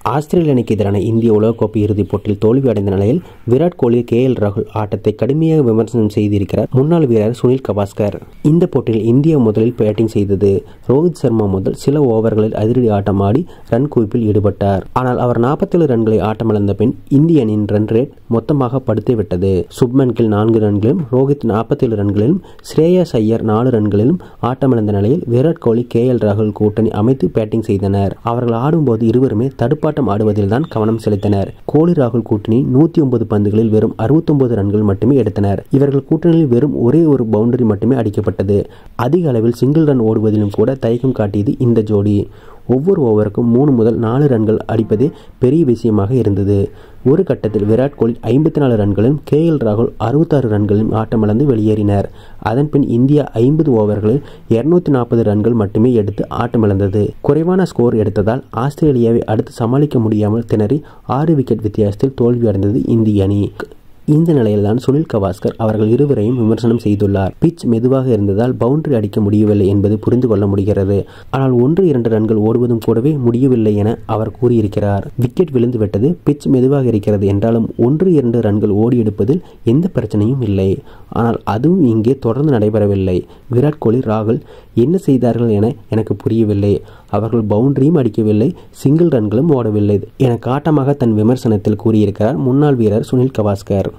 ஆஸ்திரேலிய அணிக்கு எதிரான இந்திய உலகக்கோப்பை இறுதிப் போட்டியில் தோல்வி அடைந்த நிலையில் விராட் கோலி கே எல் ராகுல் ஆட்டத்தை கடுமையாக விமர்சனம் செய்திருக்கிறார் முன்னாள் வீரர் சுனில் கவாஸ்கர் இந்த போட்டியில் இந்தியா முதலில் பேட்டிங் செய்தது ரோஹித் சர்மா முதல் சில ஓவர்களில் அதிரடி ஆட்டமாடி ரன் குவிப்பில் ஈடுபட்டார் ஆனால் அவர் நாற்பத்தேழு ரன்களை ஆட்டமிழந்த பின் இந்திய அணியின் ரன் ரேட் மொத்தமாக படுத்து விட்டது சுப்மன் கில் நான்கு ரன்களிலும் ரோஹித் நாற்பத்தேழு ரன்களிலும் ஸ்ரேயஸ் ஐயர் நாலு ரன்களிலும் ஆட்டமிழந்த நிலையில் விராட் கோலி கே எல் ராகுல் கூட்டணி அமைத்து பேட்டிங் செய்தனர் அவர்கள் ஆடும்போது இருவருமே தடுப்பாட்டம் ஆடுவதில் தான் கவனம் செலுத்தினர் கோலி ராகுல் கூட்டணி நூத்தி ஒன்பது பந்துகளில் வெறும் அறுபத்தொன்பது ரன்கள் மட்டுமே எடுத்தனர் இவர்கள் கூட்டணியில் வெறும் ஒரே ஒரு பவுண்டரி மட்டுமே அடிக்கப்பட்டது அதிக அளவில் சிங்கிள் ரன் ஓடுவதிலும் கூட தயக்கம் காட்டியது இந்த ஜோடி ஒவ்வொரு ஓவருக்கும் மூணு முதல் நாலு ரன்கள் அடிப்பதே பெரிய விஷயமாக இருந்தது ஒரு கட்டத்தில் விராட் கோலி ஐம்பத்தி நாலு ரன்களும் கே எல் ராகுல் அறுபத்தாறு ரன்களும் ஆட்டமிழந்து வெளியேறினர் அதன்பின் இந்தியா ஐம்பது ஓவர்களில் இருநூத்தி நாற்பது ரன்கள் மட்டுமே எடுத்து ஆட்டமிழந்தது குறைவான ஸ்கோர் எடுத்ததால் ஆஸ்திரேலியாவை அடுத்து சமாளிக்க முடியாமல் திணறி ஆறு விக்கெட் வித்தியாசத்தில் தோல்வியடைந்தது இந்திய அணி இந்த நிலையில்தான் சுனில் கவாஸ்கர் அவர்கள் இருவரையும் விமர்சனம் செய்துள்ளார் பிச் மெதுவாக இருந்ததால் பவுண்டரி அடிக்க முடியவில்லை என்பது புரிந்து கொள்ள முடிகிறது ஆனால் ஒன்று இரண்டு ரன்கள் ஓடுவதும் கூடவே முடியவில்லை என அவர் கூறியிருக்கிறார் விக்கெட் விழுந்து விட்டது பிச் மெதுவாக இருக்கிறது என்றாலும் ஒன்று இரண்டு ரன்கள் ஓடி எடுப்பதில் எந்த பிரச்சனையும் இல்லை ஆனால் அதுவும் இங்கே தொடர்ந்து நடைபெறவில்லை விராட் கோலி ராகுல் என்ன செய்தார்கள் என எனக்கு புரியவில்லை அவர்கள் பவுண்டரியும் அடிக்கவில்லை சிங்கிள் ரன்களும் ஓடவில்லை என காட்டமாக தன் விமர்சனத்தில் கூறியிருக்கிறார் முன்னாள் வீரர் சுனில் கவாஸ்கர்